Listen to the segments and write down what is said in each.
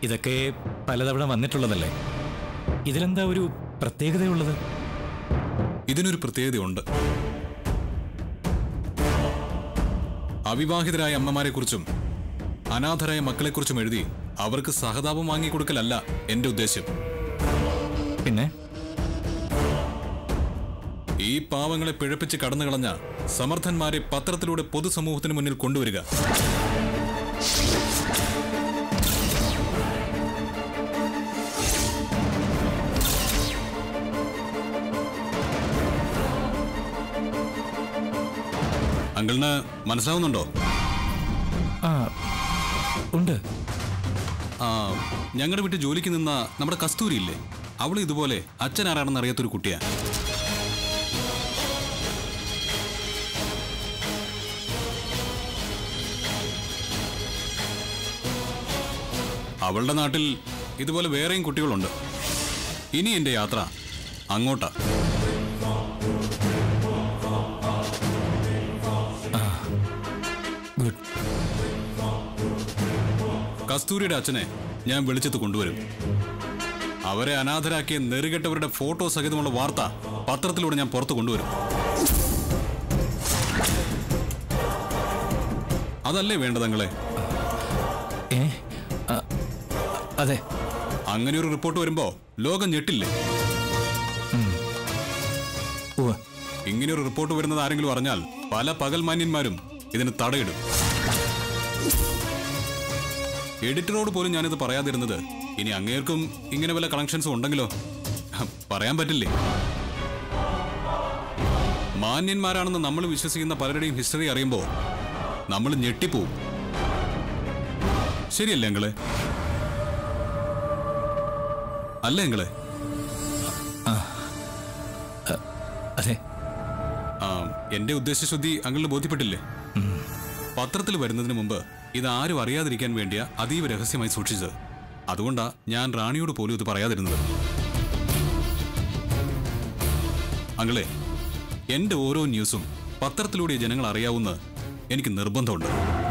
ഇതൊക്കെ പലതവണ വന്നിട്ടുള്ളതല്ലേ ഇതിലെന്താ ഒരു പ്രത്യേകതയുള്ളത് ഇതിനൊരു പ്രത്യേകതയുണ്ട് അവിവാഹിതരായ അമ്മമാരെക്കുറിച്ചും അനാഥരായ മക്കളെക്കുറിച്ചും എഴുതി അവർക്ക് സഹതാപം വാങ്ങിക്കൊടുക്കലല്ല എന്റെ ഉദ്ദേശം പിന്നെ ഈ പാവങ്ങളെ പിഴപ്പിച്ച് കടന്നു കളഞ്ഞ സമർത്ഥന്മാരെ പത്രത്തിലൂടെ പൊതുസമൂഹത്തിന് മുന്നിൽ കൊണ്ടുവരിക അങ്കിളിന് മനസ്സിലാവുന്നുണ്ടോ ആ ഉണ്ട് ആ ഞങ്ങളുടെ വീട്ടിൽ ജോലിക്ക് നിന്ന നമ്മുടെ കസ്തൂരി ഇല്ലേ അവൾ ഇതുപോലെ അച്ഛൻ ആരാണെന്ന് അറിയാത്തൊരു കുട്ടിയാ അവളുടെ നാട്ടിൽ ഇതുപോലെ വേറെയും കുട്ടികളുണ്ട് ഇനി എന്റെ യാത്ര അങ്ങോട്ടാ ഗുഡ് കസ്തൂരിയുടെ അച്ഛനെ ഞാൻ വെളിച്ചത്ത് കൊണ്ടുവരും അവരെ അനാഥരാക്കിയ നെറുകെട്ടവരുടെ ഫോട്ടോ സഹിതമുള്ള വാർത്ത പത്രത്തിലൂടെ ഞാൻ പുറത്തു കൊണ്ടുവരും അതല്ലേ വേണ്ടത് നിങ്ങളെ ഏ ആ, അതെ അങ്ങനെ ഒരു റിപ്പോർട്ട് വരുമ്പോ ലോകം ഞെട്ടില്ലേ ഉവ്വ് ഇങ്ങനെ ഒരു റിപ്പോർട്ട് വരുന്നത് ആരെങ്കിലും അറിഞ്ഞാൽ പല പകൽമാന്യന്മാരും ഇതിന് തടയിടും എഡിറ്ററോട് പോലും ഞാനിത് പറയാതിരുന്നത് ഇനി അങ്ങേർക്കും ഇങ്ങനെ വല്ല കണക്ഷൻസും ഉണ്ടെങ്കിലോ ഹം, പറയാൻ പറ്റില്ലേ മാന്യന്മാരാണെന്ന് നമ്മൾ വിശ്വസിക്കുന്ന പലരുടെയും ഹിസ്റ്ററി അറിയുമ്പോൾ നമ്മൾ ഞെട്ടിപ്പോവും ശരിയല്ലേ അങ്ങളെ അല്ലേ അങ്ങളെ അതെ ആ, എന്റെ ഉദ്ദേശശുദ്ധി അങ്ങളിന് ബോധ്യപ്പെട്ടില്ലേ പത്രത്തിൽ വരുന്നതിന് മുമ്പ് ഇത് ആരും അറിയാതിരിക്കാൻ വേണ്ടിയ അതീവ രഹസ്യമായി സൂക്ഷിച്ചത് അതുകൊണ്ടാ ഞാൻ റാണിയോട് പോലും ഇത് പറയാതിരുന്നത് അങ്ങളെ എന്റെ ഓരോ ന്യൂസും പത്രത്തിലൂടെ ജനങ്ങൾ അറിയാവുന്ന എനിക്ക് നിർബന്ധമുണ്ട്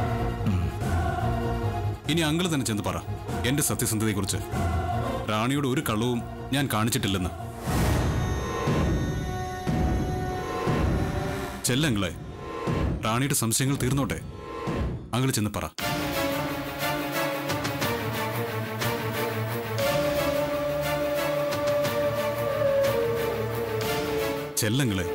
ഇനി അങ്കിൾ തന്നെ ചെന്ന് പറ എന്റെ സത്യസന്ധതയെക്കുറിച്ച് റാണിയോട് ഒരു കള്ളവും ഞാൻ കാണിച്ചിട്ടില്ലെന്ന് ചെല്ലങ്ങളെ റാണിയുടെ സംശയങ്ങൾ തീർന്നോട്ടെ അങ്കിൾ ചെന്ന് പറ ചെല്ലങ്ങളെ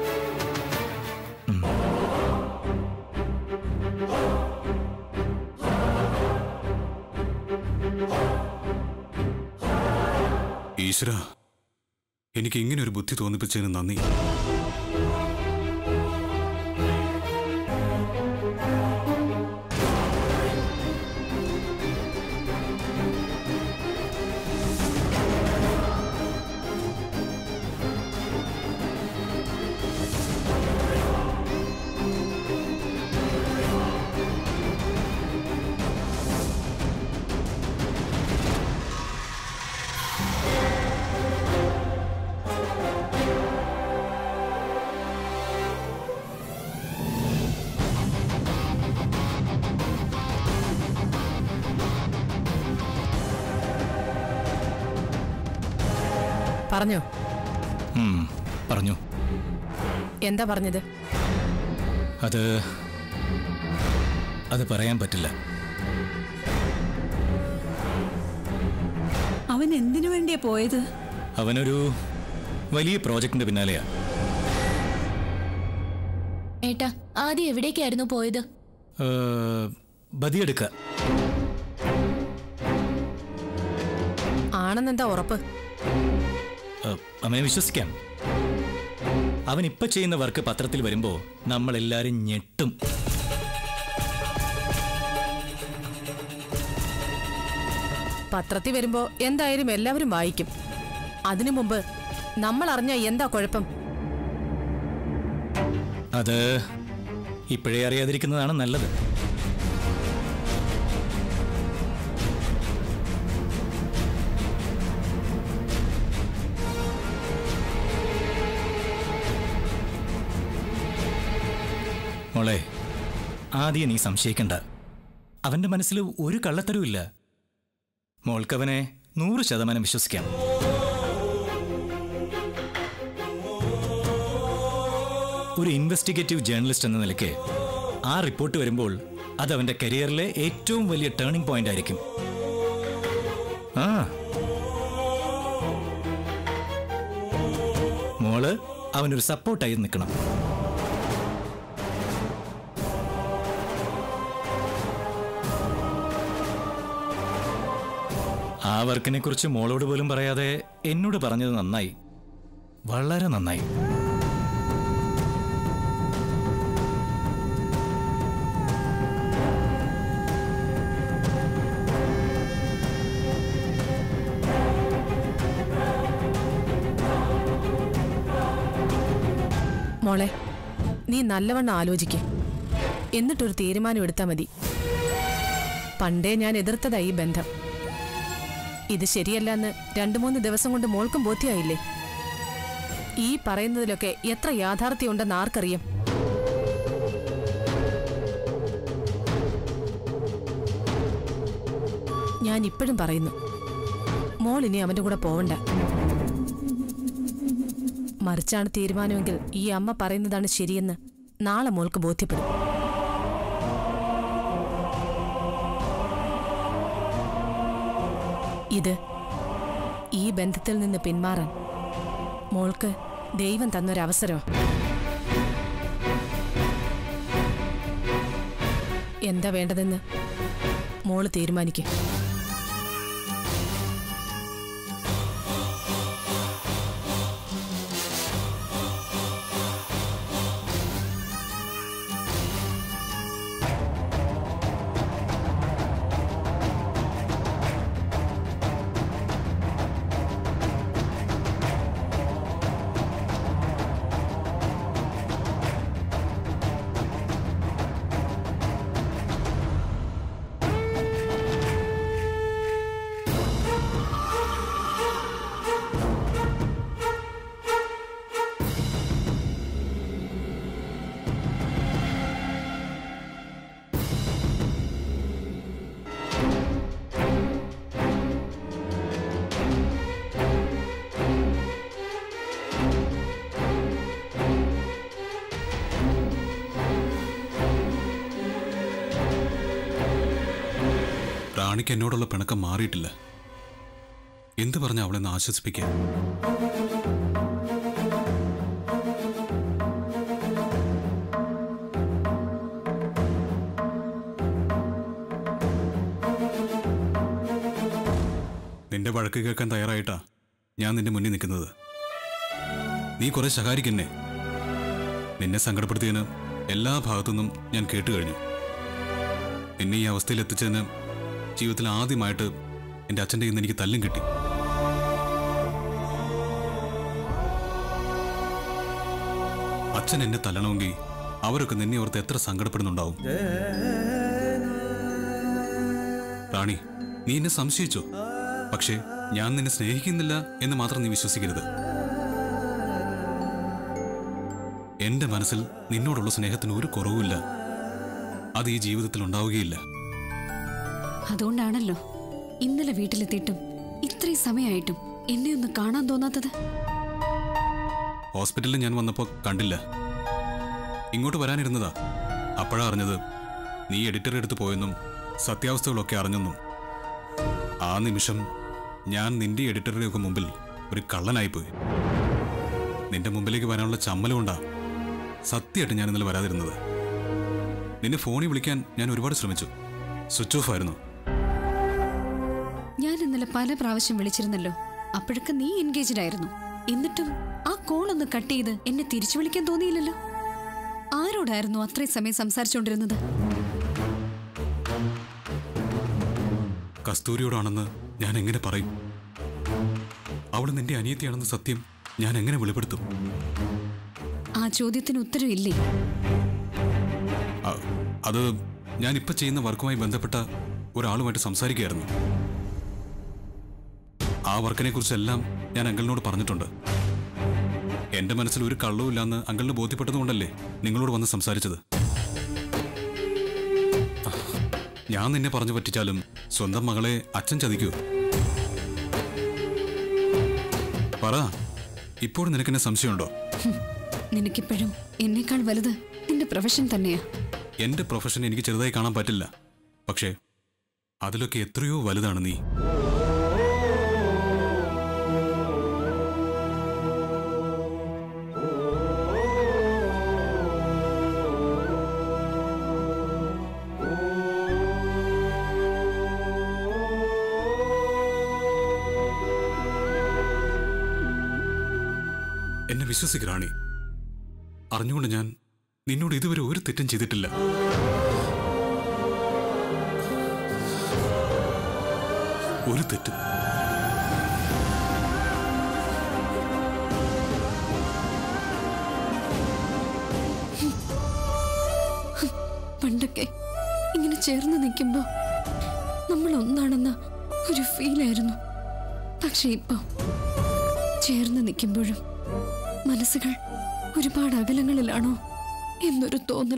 ഈശ്വര എനിക്ക് ഇങ്ങനെ ഒരു ബുദ്ധി തോന്നിപ്പിച്ചതിന് നന്ദി പറഞ്ഞോ ഉം, പറഞ്ഞു എന്താ പറഞ്ഞത് അത് അത് പറയാൻ പറ്റില്ല അവൻ എന്തിനു വേണ്ടിയാ പോയത് അവനൊരു വലിയ പ്രോജക്റ്റിന്റെ പിന്നാലെയാ ഏട്ടാ ആദ്യം എവിടേക്കായിരുന്നു പോയത് ഏ, ബദിയെടുക്ക ആണെന്നെന്താ ഉറപ്പ് ഏ, അമ്മയെ വിശ്വസിക്കാം അവൻ ഇപ്പൊ ചെയ്യുന്ന വർക്ക് പത്രത്തിൽ വരുമ്പോ നമ്മൾ എല്ലാരും ഞെട്ടും പത്രത്തിൽ വരുമ്പോ എന്തായാലും എല്ലാവരും വായിക്കും അതിനു മുമ്പ് നമ്മൾ അറിഞ്ഞ എന്താ കുഴപ്പം അത് ഇപ്പോഴേ അറിയാതിരിക്കുന്നതാണ് നല്ലത് മോളെ ആദ്യം നീ സംശയിക്കണ്ട അവന്റെ മനസ്സിൽ ഒരു കള്ളത്തരവുമില്ല മോൾക്കവനെ നൂറ് ശതമാനം വിശ്വസിക്കാം ഒരു ഇൻവെസ്റ്റിഗേറ്റീവ് ജേർണലിസ്റ്റ് എന്ന നിലയ്ക്ക് ആ റിപ്പോർട്ട് വരുമ്പോൾ അത് അവന്റെ കരിയറിലെ ഏറ്റവും വലിയ ടേണിംഗ് പോയിന്റ് ആയിരിക്കും ആ മോള് അവനൊരു സപ്പോർട്ടായി നിൽക്കണം ആ വർക്കിനെ കുറിച്ച് മോളോട് പോലും പറയാതെ എന്നോട് പറഞ്ഞത് നന്നായി വളരെ നന്നായി മോളെ നീ നല്ലവണ്ണം ആലോചിക്ക് എന്നിട്ടൊരു തീരുമാനം എടുത്താൽ മതി പണ്ടേ ഞാൻ എതിർത്തതാ ഈ ബന്ധം ഇത് ശരിയല്ലെന്ന് രണ്ടു മൂന്ന് ദിവസം കൊണ്ട് മോൾക്കും ബോധ്യമായില്ലേ ഈ പറയുന്നതിലൊക്കെ എത്ര യാഥാർത്ഥ്യമുണ്ടെന്ന് ആർക്കറിയാം ഞാൻ ഇപ്പോഴും പറയുന്നു മോൾ ഇനി അവന്റെ കൂടെ പോവണ്ട മറിച്ചാണ് തീരുമാനമെങ്കിൽ ഈ അമ്മ പറയുന്നതാണ് ശരിയെന്ന് നാളെ മോൾക്ക് ബോധ്യപ്പെടും ഇത് ഈ ബന്ധത്തിൽ നിന്ന് പിന്മാറാൻ മോൾക്ക് ദൈവം തന്നൊരവസരമാണ് എന്താ വേണ്ടതെന്ന് മോള് തീരുമാനിക്കും റാണിക്ക് എന്നോടുള്ള പിണക്കം മാറിയിട്ടില്ല എന്ത് പറഞ്ഞ അവളെ ഒന്ന് ആശ്വസിപ്പിക്കാൻ നിന്റെ വഴക്ക് കേൾക്കാൻ തയ്യാറായിട്ടാ ഞാൻ നിന്റെ മുന്നിൽ നിൽക്കുന്നത് നീ കുറെ ശകാരിക്കെന്നെ നിന്നെ സങ്കടപ്പെടുത്തിയതിന് എല്ലാ ഭാഗത്തുനിന്നും ഞാൻ കേട്ടു കഴിഞ്ഞു എന്നെ ഈ അവസ്ഥയിൽ എത്തിച്ചതിന് ജീവിതത്തിൽ ആദ്യമായിട്ട് എൻ്റെ അച്ഛൻ്റെ കയ്യിൽ നിന്ന് എനിക്ക് തല്ലും കിട്ടി അച്ഛൻ എന്നെ തല്ലണമെങ്കിൽ അവരൊക്കെ നിന്നെ ഓർത്ത് എത്ര സങ്കടപ്പെടുന്നുണ്ടാവും റാണി നീ എന്നെ സംശയിച്ചോ പക്ഷേ ഞാൻ നിന്നെ സ്നേഹിക്കുന്നില്ല എന്ന് മാത്രം നീ വിശ്വസിക്കരുത് എന്റെ മനസ്സിൽ നിന്നോടുള്ള സ്നേഹത്തിന് ഒരു കുറവുമില്ല അത് ഈ ജീവിതത്തിൽ ഉണ്ടാവുകയില്ല അതുകൊണ്ടാണല്ലോ ഇന്നലെ വീട്ടിലെത്തിയിട്ടും ഇത്രയും സമയമായിട്ടും എന്നെ ഒന്ന് കാണാൻ തോന്നാത്തത് ഹോസ്പിറ്റലിൽ ഞാൻ വന്നപ്പോൾ കണ്ടില്ല ഇങ്ങോട്ട് വരാനിരുന്നതാ അപ്പോഴാ അറിഞ്ഞത് നീ എഡിറ്ററെ അടുത്ത് പോയെന്നും സത്യാവസ്ഥകളൊക്കെ അറിഞ്ഞെന്നും ആ നിമിഷം ഞാൻ നിന്റെ എഡിറ്ററുടെയൊക്കെ മുമ്പിൽ ഒരു കള്ളനായിപ്പോയി നിന്റെ മുമ്പിലേക്ക് വരാനുള്ള ചമ്മലം കൊണ്ടാ സത്യമായിട്ട് ഞാൻ ഇന്നലെ വരാതിരുന്നത് നിന്നെ ഫോണിൽ വിളിക്കാൻ ഞാൻ ഒരുപാട് ശ്രമിച്ചു സ്വിച്ച് ഓഫ് ആയിരുന്നു ഞാൻ ഇന്നലെ പല പ്രാവശ്യം വിളിച്ചിരുന്നല്ലോ അപ്പോഴൊക്കെ നീ എൻഗേജ്ഡ് ആയിരുന്നു എന്നിട്ടും ആ കോൾ ഒന്ന് കട്ട് ചെയ്ത് എന്നെ തിരിച്ചു വിളിക്കാൻ തോന്നിയില്ലല്ലോ ആരോടായിരുന്നു അത്രയും സമയം സംസാരിച്ചുകൊണ്ടിരുന്നത് കസ്തൂരിയോടാണെന്ന് ഞാൻ എങ്ങനെ പറയും അവൾ നിന്റെ അനിയത്തിയാണെന്ന് സത്യം ഞാൻ എങ്ങനെ വെളിപ്പെടുത്തും ആ ചോദ്യത്തിന് ഉത്തരവില്ലേ അ- അത് ഞാൻ ഇപ്പൊ ചെയ്യുന്ന വർക്കുമായി ബന്ധപ്പെട്ട ഒരാളുമായിട്ട് സംസാരിക്കുകയായിരുന്നു ആ വർക്കിനെ കുറിച്ചെല്ലാം ഞാൻ അങ്കിളിനോട് പറഞ്ഞിട്ടുണ്ട് എന്റെ മനസ്സിൽ ഒരു കള്ളവുമില്ലാന്ന് അങ്കിളിന് ബോധ്യപ്പെട്ടതുകൊണ്ടല്ലേ നിങ്ങളോട് വന്ന് സംസാരിച്ചത് ഞാൻ നിന്നെ പറഞ്ഞു പറ്റിച്ചാലും സ്വന്തം മകളെ അച്ഛൻ ചതിക്കൂ പറ ഇപ്പോഴും നിനക്കെന്നെ സംശയമുണ്ടോ നിനക്കിപ്പോഴും എന്നേക്കാൾ വലുത് നിന്റെ പ്രൊഫഷൻ തന്നെയാ എന്റെ പ്രൊഫഷൻ എനിക്ക് ചെറുതായി കാണാൻ പറ്റില്ല പക്ഷേ അതിലൊക്കെ എത്രയോ വലുതാണ് നീ എന്നെ വിശ്വസിക്ക് റാണി അറിഞ്ഞുകൊണ്ട് ഞാൻ നിന്നോട് ഇതുവരെ ഒരു തെറ്റും ചെയ്തിട്ടില്ല ഒരു തെറ്റും പണ്ടൊക്കെ ഇങ്ങനെ ചേർന്ന് നിൽക്കുമ്പോ നമ്മൾ ഒന്നാണെന്ന ഒരു ഫീലായിരുന്നു പക്ഷെ ഇപ്പൊ ചേർന്ന് നിൽക്കുമ്പോഴും മനസ്സുകൾ ഒരുപാട് അകലങ്ങളിലാണോ എന്നൊരു തോന്നൽ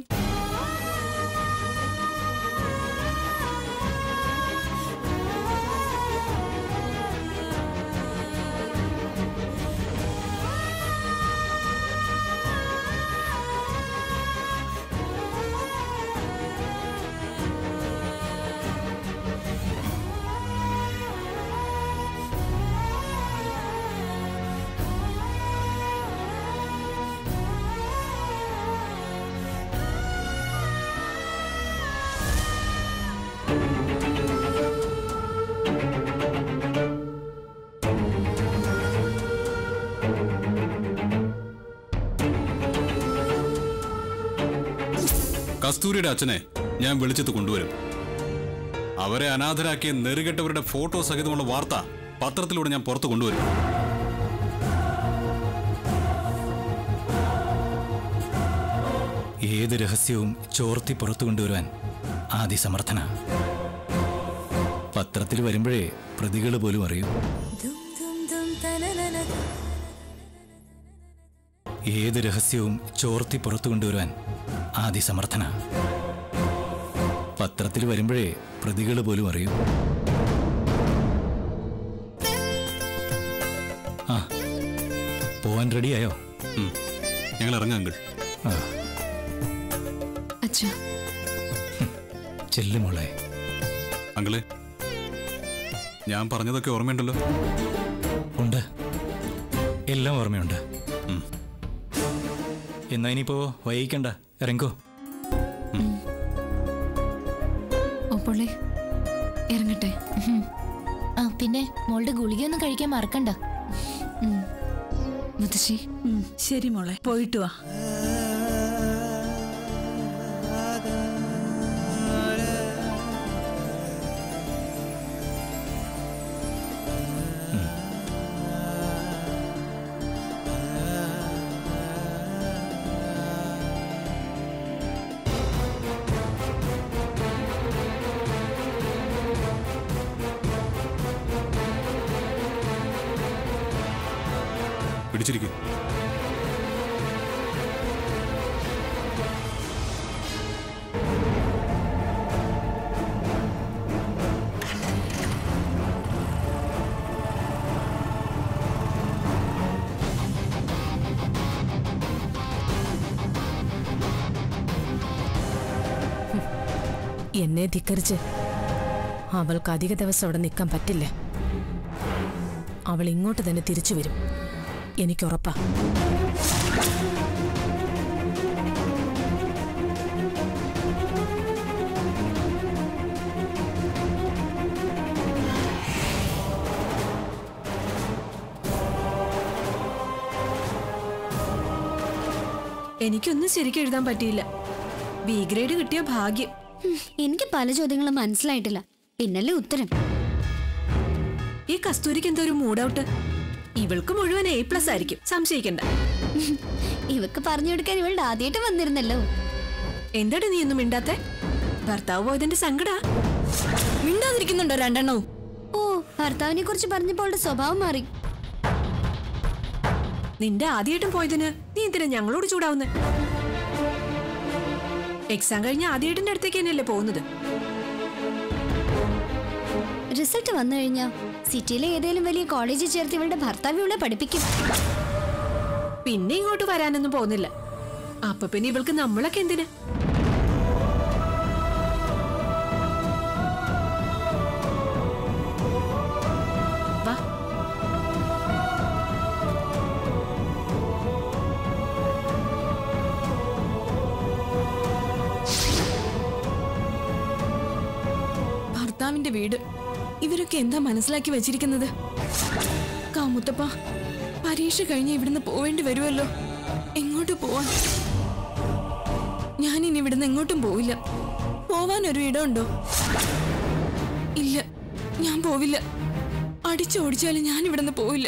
കസ്തൂരിയുടെ അച്ഛനെ ഞാൻ വെളിച്ചത്ത് കൊണ്ടുവരും അവരെ അനാഥരാക്കിയ നെറുകെട്ടവരുടെ ഫോട്ടോ സഹിതമുള്ള വാർത്ത പത്രത്തിലൂടെ ഞാൻ പുറത്തു കൊണ്ടുവരും ഏത് രഹസ്യവും ചോർത്തി പുറത്തു കൊണ്ടുവരുവാൻ ആദി സമർത്ഥന പത്രത്തിൽ വരുമ്പോഴേ പ്രതികൾ പോലും അറിയൂ ഏത് രഹസ്യവും ചോർത്തി പുറത്തു കൊണ്ടുവരുവാൻ ആദി സമർത്ഥന പത്രത്തിൽ വരുമ്പോഴേ പ്രതികൾ പോലും അറിയൂ ആ പോവാൻ റെഡിയായോ ഉം. ഞങ്ങൾ ഇറങ്ങാം അങ്കിൾ ആ അച്ഛാ ചെല്ലു മോളെ അങ്കിളെ ഞാൻ പറഞ്ഞതൊക്കെ ഓർമ്മയുണ്ടല്ലോ ഉണ്ട് എല്ലാം ഓർമ്മയുണ്ട് ഉം. എന്നാ ഇനിയിപ്പോ വൈകിക്കണ്ട ഇറങ്ങോ ഓപ്പോളെ ഇറങ്ങട്ടെ ആ പിന്നെ മോളുടെ ഗുളികയൊന്നും കഴിക്കാൻ മറക്കണ്ട മുത്തശ്ശി ഉം, ശരി മോളെ പോയിട്ട് വാ പിടിച്ചിരിക്കും എന്നെ ധിക്കരിച്ച് അവൾക്ക് അധിക ദിവസം അവിടെ നിൽക്കാൻ പറ്റില്ല അവൾ ഇങ്ങോട്ട് തന്നെ തിരിച്ചു വരും എനിക്കുറപ്പാ എനിക്കൊന്നും ശരിക്കും എഴുതാൻ പറ്റിയില്ല ബി ഗ്രേഡ് കിട്ടിയ ഭാഗ്യം ഹും, എനിക്ക് പല ചോദ്യങ്ങളും മനസ്സിലായിട്ടില്ല പിന്നല്ലേ ഉത്തരം ഈ കസ്തൂരിക്ക് എന്താ ഒരു മൂഡ് ഔട്ട് ഇവൾക്ക് മുഴുവൻ എ പ്ലസ് ആയിരിക്കും സംശയിക്കണ്ട ഇവക്ക് പറഞ്ഞു കൊടുക്കാൻ ഇവളുടെ ആദ്യമായിട്ട് വന്നിരുന്നല്ലോ എന്താടി നീ ഒന്നും മിണ്ടാത്തെ ഭർത്താവ് പോയതിന്റെ സങ്കടാ മിണ്ടാതിരിക്കുന്നുണ്ടോ രണ്ടെണ്ണവും ഓ ഭർത്താവിനെ കുറിച്ച് പറഞ്ഞപ്പോൾ അവളുടെ സ്വഭാവം മാറി നിന്റെ ആദ്യമായിട്ടും പോയതിന് നീ എന്തിനാ ഞങ്ങളോട് ചൂടാവുന്നെ എക്സാം കഴിഞ്ഞ് ആദ്യേട്ടന്റെ അടുത്തേക്ക് തന്നെയല്ലേ പോകുന്നത് റിസൾട്ട് വന്നു കഴിഞ്ഞാ സിറ്റിയിലെ ഏതെങ്കിലും വലിയ കോളേജിൽ ചേർത്ത് ഇവളുടെ ഭർത്താവ് ഇവളെ പഠിപ്പിക്കും പിന്നെ ഇങ്ങോട്ട് വരാനൊന്നും പോകുന്നില്ല അപ്പൊ പിന്നെ ഇവൾക്ക് നമ്മളൊക്കെ എന്തിനാ വാ ഭർത്താവിന്റെ വീട് ഇവരൊക്കെ എന്താ മനസ്സിലാക്കി വെച്ചിരിക്കുന്നത് കാമുത്തപ്പ പരീക്ഷ കഴിഞ്ഞ് ഇവിടുന്ന് പോവേണ്ടി വരുമല്ലോ എങ്ങോട്ട് പോവാൻ ഞാനിനി ഇവിടുന്ന് എങ്ങോട്ടും പോവില്ല പോവാൻ ഒരു ഇടമുണ്ടോ ഇല്ല ഞാൻ പോവില്ല അടിച്ചോടിച്ചാലും ഞാൻ ഇവിടുന്ന് പോവില്ല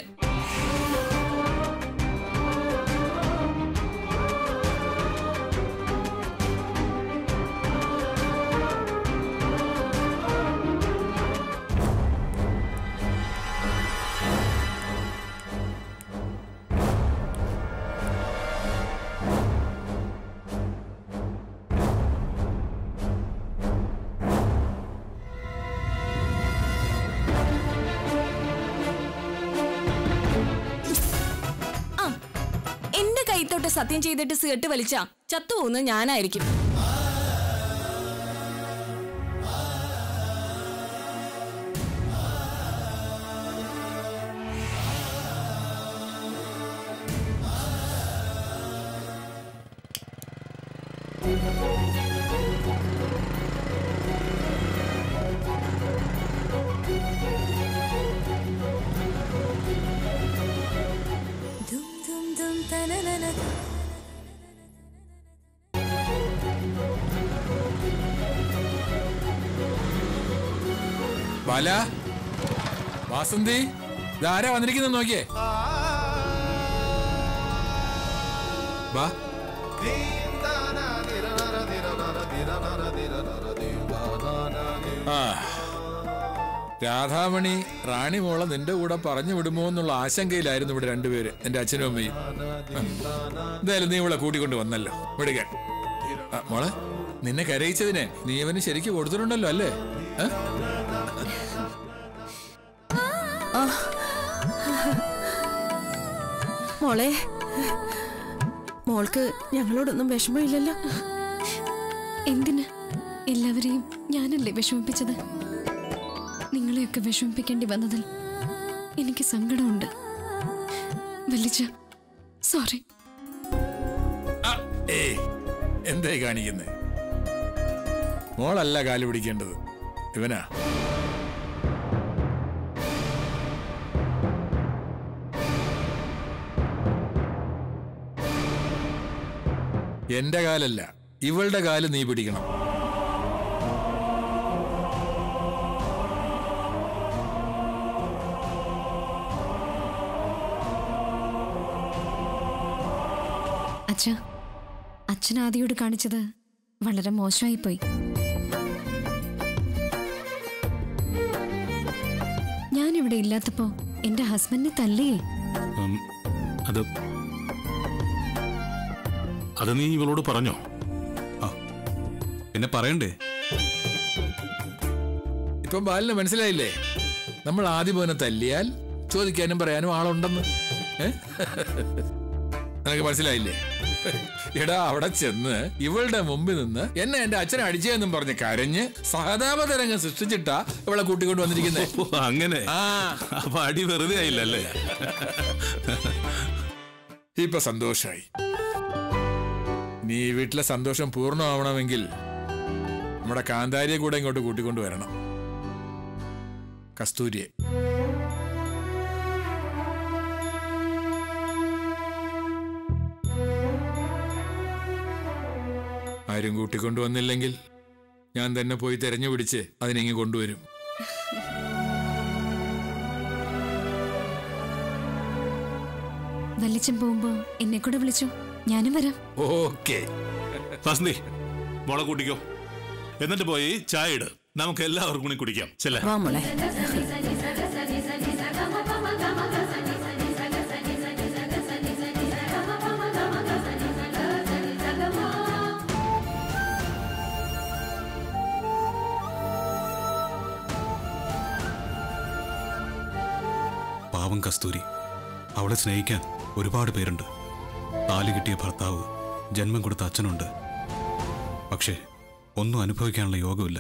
എന്റെ കൈത്തോട്ട് സത്യം ചെയ്തിട്ട് സിഗരറ്റ് വലിച്ച ചത്തുപോകുന്നത് ഞാനായിരിക്കും ബാല വാസന്തി ഇതാരാ വന്നിരിക്കുന്ന നോക്കിയേ വാ ആ രാധാമണി റാണി മോളെ നിന്റെ കൂടെ പറഞ്ഞു വിടുമോ എന്നുള്ള ആശങ്കയിലായിരുന്നു ഇവിടെ രണ്ടുപേര് എന്റെ അച്ഛനും അമ്മയും എന്തായാലും നീ ഇവിടെ കൂട്ടിക്കൊണ്ട് വന്നല്ലോ വിടുക മോളെ നിന്നെ കരയിച്ചതിനെ നീ അവന് ശരിക്ക് കൊടുത്തിട്ടുണ്ടല്ലോ അല്ലേ ഏ? മോളെ മോൾക്ക് ഞങ്ങളോടൊന്നും വിഷമമില്ലല്ലോ എന്തിന് എല്ലാവരെയും ഞാനല്ലേ വിഷമിപ്പിച്ചത് നിങ്ങളെയൊക്കെ വിഷമിപ്പിക്കേണ്ടി വന്നതിൽ എനിക്ക് സങ്കടമുണ്ട് വലിച്ച സോറി ആ, ഏയ് എന്തായി കാണിക്കുന്നേ മോളല്ല കാല് പിടിക്കേണ്ടത് ഇവനാ എന്റെ കാലല്ല ഇവളുടെ കാല് നീ പിടിക്കണം അച്ഛ അച്ഛൻ ആദിയോട് കാണിച്ചത് വളരെ മോശമായി പോയി ഞാനിവിടെ ഇല്ലാത്തപ്പോ എന്റെ ഹസ്ബൻഡിനെ തല്ലിയേ ഉം, അത് അത് നീ ഇവളോട് പറഞ്ഞോ പിന്നെ പറയണ്ടേ ഇപ്പം ബാലിന് മനസ്സിലായില്ലേ നമ്മൾ ആദ്യം മോനെ തല്ലിയാൽ ചോദിക്കാനും പറയാനും ആളുണ്ടെന്ന് ഏ? നിനക്ക് മനസ്സിലായില്ലേ എടാ അവിടെ ചെന്ന് ഇവളുടെ മുമ്പിൽ നിന്ന് എന്നെ എന്റെ അച്ഛനെ അടിച്ചതെന്നും പറഞ്ഞ് കരഞ്ഞ് സഹതാപതരംഗം സൃഷ്ടിച്ചിട്ടാ ഇവളെ കൂട്ടിക്കൊണ്ട് വന്നിരിക്കുന്നേ ഓ അങ്ങനെ ആ അപ്പൊ അടി വെറുതെ ആയില്ലല്ലേ ഇപ്പൊ സന്തോഷായി നീ ഈ വീട്ടിലെ സന്തോഷം പൂർണ്ണമാവണമെങ്കിൽ നമ്മുടെ കാന്താരിയെ കൂടെ ഇങ്ങോട്ട് കൂട്ടിക്കൊണ്ട് വരണം കസ്തൂരിയെ ആരും കൂട്ടിക്കൊണ്ടുവന്നില്ലെങ്കിൽ ഞാൻ തന്നെ പോയി തെരഞ്ഞു പിടിച്ച് അതിനെങ്ങി കൊണ്ടുവരും വല്ലിച്ചൻ പോകുമ്പോ എന്നെ കൂടെ വിളിച്ചു ഞാനും വരാം ഓക്കേ വസന്തി മോളെ കൂട്ടിക്കോ എന്നിട്ട് പോയി ചായ ഇട് നമുക്ക് എല്ലാവർക്കും കൂടി കുടിക്കാം ചെല്ലേ വാ മോളെ പാവം കസ്തൂരി അവളെ സ്നേഹിക്കാൻ ഒരുപാട് പേരുണ്ട് താലി കിട്ടിയ ഭർത്താവ് ജന്മം കൊടുത്ത അച്ഛനുണ്ട് പക്ഷേ ഒന്നും അനുഭവിക്കാനുള്ള യോഗമില്ല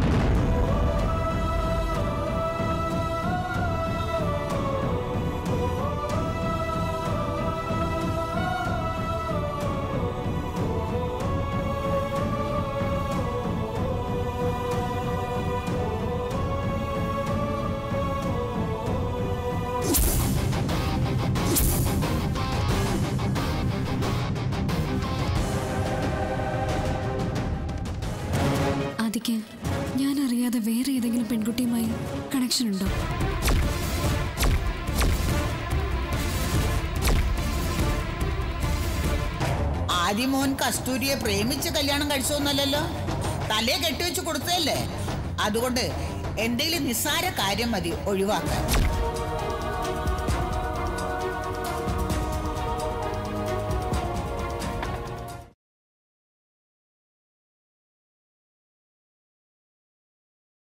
ആദിക്ക് ഞാൻ അറിയാതെ വേറെ ഏതെങ്കിലും പെൺകുട്ടിയുമായി കണക്ഷൻ ഉണ്ടോ ആദിമോൻ കസ്തൂരിയെ പ്രേമിച്ച് കല്യാണം കഴിച്ചോന്നല്ലല്ലോ തലയെ കെട്ടിവെച്ച് കൊടുത്തതല്ലേ അതുകൊണ്ട് എന്തെങ്കിലും നിസ്സാര കാര്യം മതി ഒഴിവാക്കാൻ